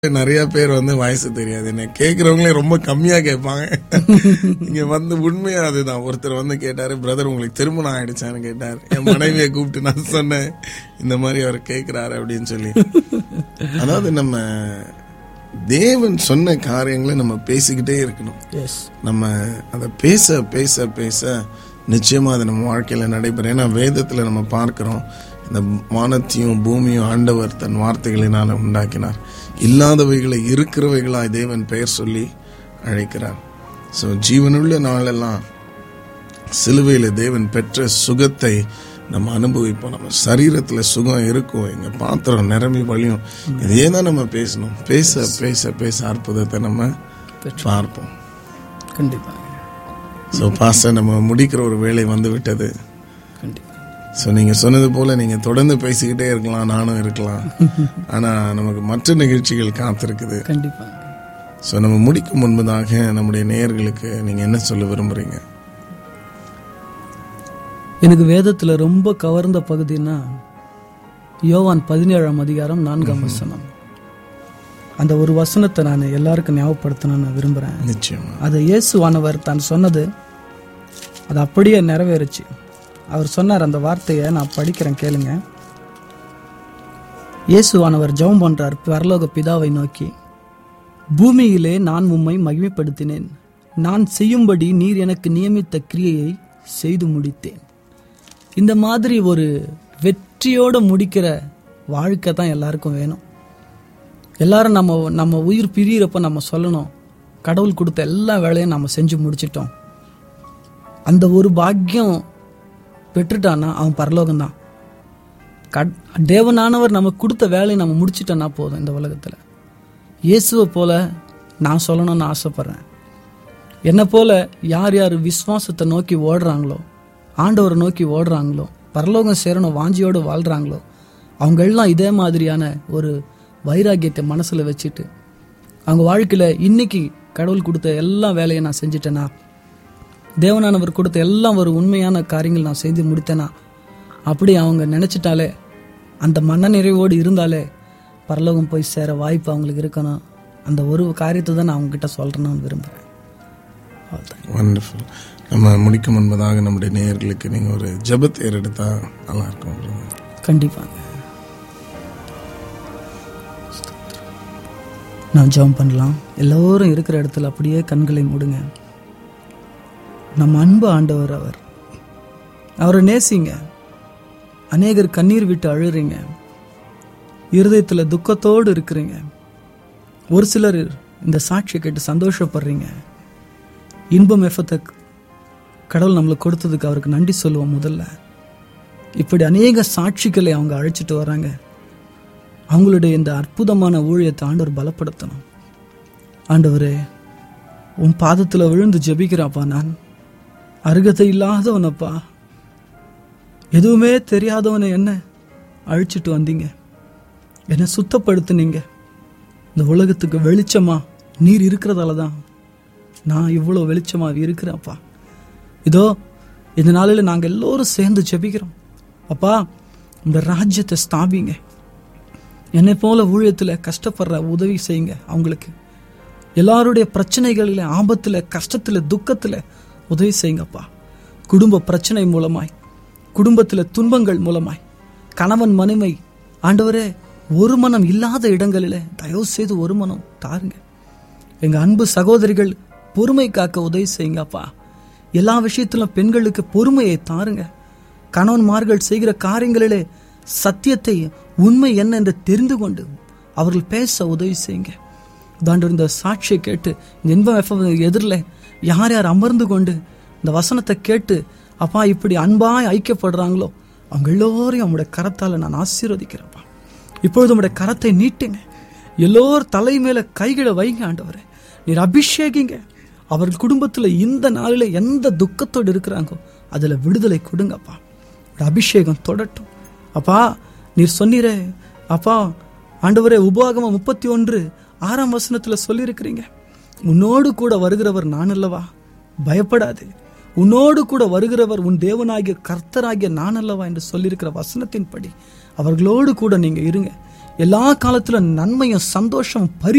நிறைய பேர் வந்து வயசு தெரியாது என்ன கேக்குறவங்களே ரொம்ப கம்மியா கேட்பாங்க இங்க வந்து உண்மையா அதுதான் ஒருத்தர் வந்து கேட்டாரு பிரதர் உங்களுக்கு திருமணம் ஆயிடுச்சான்னு கேட்டார் என் மனைவியை கூப்பிட்டு நான் சொன்னேன் இந்த மாதிரி அவர் கேக்குறாரு அப்படின்னு சொல்லி அதாவது நம்ம தேவன் சொன்ன காரியங்களை நம்ம பேசிக்கிட்டே இருக்கணும் எஸ் நம்ம அதை பேச பேச பேச நிச்சயமா அது நம்ம வாழ்க்கையில நடைபெறும் ஏன்னா வேதத்துல நம்ம பார்க்கிறோம் இந்த வானத்தையும் பூமியும் ஆண்டவர் தன் வார்த்தைகளினால உண்டாக்கினார் இல்லாதவைகளை இருக்கிறவைகளாய் தேவன் பெயர் சொல்லி அழைக்கிறார் ஸோ ஜீவனுள்ள நாளெல்லாம் சிலுவையில் தேவன் பெற்ற சுகத்தை நம்ம அனுபவிப்போம் நம்ம சரீரத்தில் சுகம் இருக்கும் எங்க பாத்திரம் நிரம்பி வழியும் இதே தான் நம்ம பேசணும் பேச பேச பேச அற்புதத்தை நம்ம பார்ப்போம் கண்டிப்பா ஸோ பாஸ்டர் நம்ம முடிக்கிற ஒரு வேலை வந்து விட்டது கண்டிப்பா ஸோ நீங்க சொன்னது போல நீங்க தொடர்ந்து பேசிக்கிட்டே இருக்கலாம் நானும் இருக்கலாம் ஆனா நமக்கு மற்ற நிகழ்ச்சிகள் காத்திருக்குது கண்டிப்பா ஸோ நம்ம முடிக்கும் முன்பதாக நம்முடைய நேயர்களுக்கு நீங்க என்ன சொல்ல விரும்புறீங்க எனக்கு வேதத்துல ரொம்ப கவர்ந்த பகுதின்னா யோவான் பதினேழாம் அதிகாரம் நான்காம் வசனம் அந்த ஒரு வசனத்தை நான் எல்லாருக்கும் ஞாபகப்படுத்தணும்னு நான் விரும்புறேன் நிச்சயமா அது இயேசுவானவர் தான் சொன்னது அது அப்படியே நிறைவேறுச்சு அவர் சொன்னார் அந்த வார்த்தையை நான் படிக்கிறேன் கேளுங்க இயேசுவானவர் ஜெபம் பண்றார் பரலோக பிதாவை நோக்கி பூமியிலே நான் உம்மை மகிமைப்படுத்தினேன் நான் செய்யும்படி நீர் எனக்கு நியமித்த கிரியையை செய்து முடித்தேன் இந்த மாதிரி ஒரு வெற்றியோட முடிக்கிற வாழ்க்கை தான் எல்லாருக்கும் வேணும் எல்லாரும் நம்ம நம்ம உயிர் பிரியறப்ப நம்ம சொல்லணும் கடவுள் கொடுத்த எல்லா வேலையும் நம்ம செஞ்சு முடிச்சிட்டோம் அந்த ஒரு பாக்கியம் பெற்றுட்டான்னா அவன் பரலோகம்தான் கட் தேவனானவர் நமக்கு கொடுத்த வேலையை நம்ம முடிச்சிட்டோன்னா போதும் இந்த உலகத்தில் இயேசுவை போல நான் சொல்லணும்னு ஆசைப்பட்றேன் என்னை போல யார் யார் விசுவாசத்தை நோக்கி ஓடுறாங்களோ ஆண்டவரை நோக்கி ஓடுறாங்களோ பரலோகம் சேரணும் வாஞ்சியோடு வாழ்கிறாங்களோ அவங்க எல்லாம் இதே மாதிரியான ஒரு வைராக்கியத்தை மனசில் வச்சுட்டு அவங்க வாழ்க்கையில் இன்னைக்கு கடவுள் கொடுத்த எல்லா வேலையும் நான் செஞ்சிட்டேனா தேவனானவர் கொடுத்த எல்லாம் ஒரு உண்மையான காரியங்கள் நான் செய்து முடித்தேனா அப்படி அவங்க நினச்சிட்டாலே அந்த மன நிறைவோடு இருந்தாலே பரலோகம் போய் சேர வாய்ப்பு அவங்களுக்கு இருக்கணும் அந்த ஒரு காரியத்தை தான் நான் அவங்ககிட்ட சொல்கிறேன்னு விரும்புகிறேன் அவ்வளோதான் வண்டர்ஃபுல் நம்ம முடிக்கும் முன்பதாக நம்முடைய நேயர்களுக்கு நீங்க ஒரு ஜெபத் ஏறெடுத்தா நல்லா இருக்கும் brother. கண்டிப்பாங்க நான் ஜெபம் பண்ணலாம் எல்லோரும் இருக்கிற இடத்துல அப்படியே கண்களை மூடுங்க நம்ம அன்பு ஆண்டவர் அவர் அவரை நேசிங்க அநேகர் கண்ணீர் விட்டு அழுறீங்க இருதயத்தில் துக்கத்தோடு இருக்கிறீங்க ஒரு சிலர் இந்த சாட்சியை கேட்டு சந்தோஷப்படுறீங்க இன்பம் எஃபத்தை கடவுள் நம்மளுக்கு கொடுத்ததுக்கு அவருக்கு நன்றி சொல்லுவோம் முதல்ல இப்படி அநேக சாட்சிகளை அவங்க அழைச்சிட்டு வராங்க அவங்களுடைய இந்த அற்புதமான ஊழியத்தை ஆண்டவர் பலப்படுத்தணும் ஆண்டவரே உன் பாதத்தில் விழுந்து ஜெபிக்கிறாப்பா நான் அருகதை இல்லாதவனப்பா எதுவுமே தெரியாதவனை என்ன அழிச்சிட்டு வந்தீங்க என்னை சுத்தப்படுத்துனீங்க இந்த உலகத்துக்கு வெளிச்சமா நீர் இருக்கிறதால தான் நான் இவ்வளோ வெளிச்சமா இருக்கிறேன்ப்பா இதோ இந்த நாளில் நாங்கள் எல்லோரும் சேர்ந்து ஜெபிக்கிறோம் அப்பா இந்த ராஜ்யத்தை ஸ்தாபிங்க என்னை போல ஊழியத்தில் கஷ்டப்படுற உதவி செய்யுங்க அவங்களுக்கு எல்லாருடைய பிரச்சனைகளில் ஆபத்தில் கஷ்டத்தில் துக்கத்தில் உதவி செய்யுங்கப்பா குடும்ப பிரச்சனை மூலமாய் குடும்பத்தில் துன்பங்கள் மூலமாய் கணவன் மனைமை ஆண்டவரே ஒரு மனம் இல்லாத இடங்களில் தயவு செய்து ஒரு மனம் தாருங்க எங்க அன்பு சகோதரிகள் பொறுமை காக்க உதவி செய்யுங்கப்பா எல்லா விஷயத்திலும் பெண்களுக்கு பொறுமையை தாருங்க கணவன்மார்கள் செய்கிற காரியங்களிலே சத்தியத்தை உண்மை என்ன என்று தெரிந்து கொண்டு அவர்கள் பேச உதவி செய்யுங்க தாண்டு இந்த சாட்சியை கேட்டு இந்த இன்பம் எஃப்எம் எதிரில் யார் யார் அமர்ந்து கொண்டு இந்த வசனத்தை கேட்டு அப்பா இப்படி அன்பாய் ஐக்கியப்படுறாங்களோ அவங்க எல்லோரையும் அவங்களுடைய கரத்தால் நான் ஆசீர்வதிக்கிறேன்ப்பா இப்பொழுது உங்களுடைய கரத்தை நீட்டுங்க எல்லோர் தலை மேல கைகளை வைங்க ஆண்டவரே நீர் அபிஷேகிங்க அவர்கள் குடும்பத்தில் இந்த நாளில் எந்த துக்கத்தோடு இருக்கிறாங்கோ அதில் விடுதலை கொடுங்கப்பா உடைய அபிஷேகம் தொடட்டும் அப்பா நீர் சொன்னீரே அப்பா ஆண்டவரே உபாகமம் முப்பத்தி ஒன்று ஆறாம் வசனத்துல சொல்லியிருக்கிறீங்க உன்னோடு கூட வருகிறவர் நான் அல்லவா பயப்படாதே உன்னோடு கூட வருகிறவர் உன் தேவனாகிய கர்த்தராகிய நான் அல்லவா என்று சொல்லியிருக்கிற வசனத்தின்படி அவர்களோடு கூட நீங்க இருங்க எல்லா காலத்திலும் நன்மையும் சந்தோஷம் பரி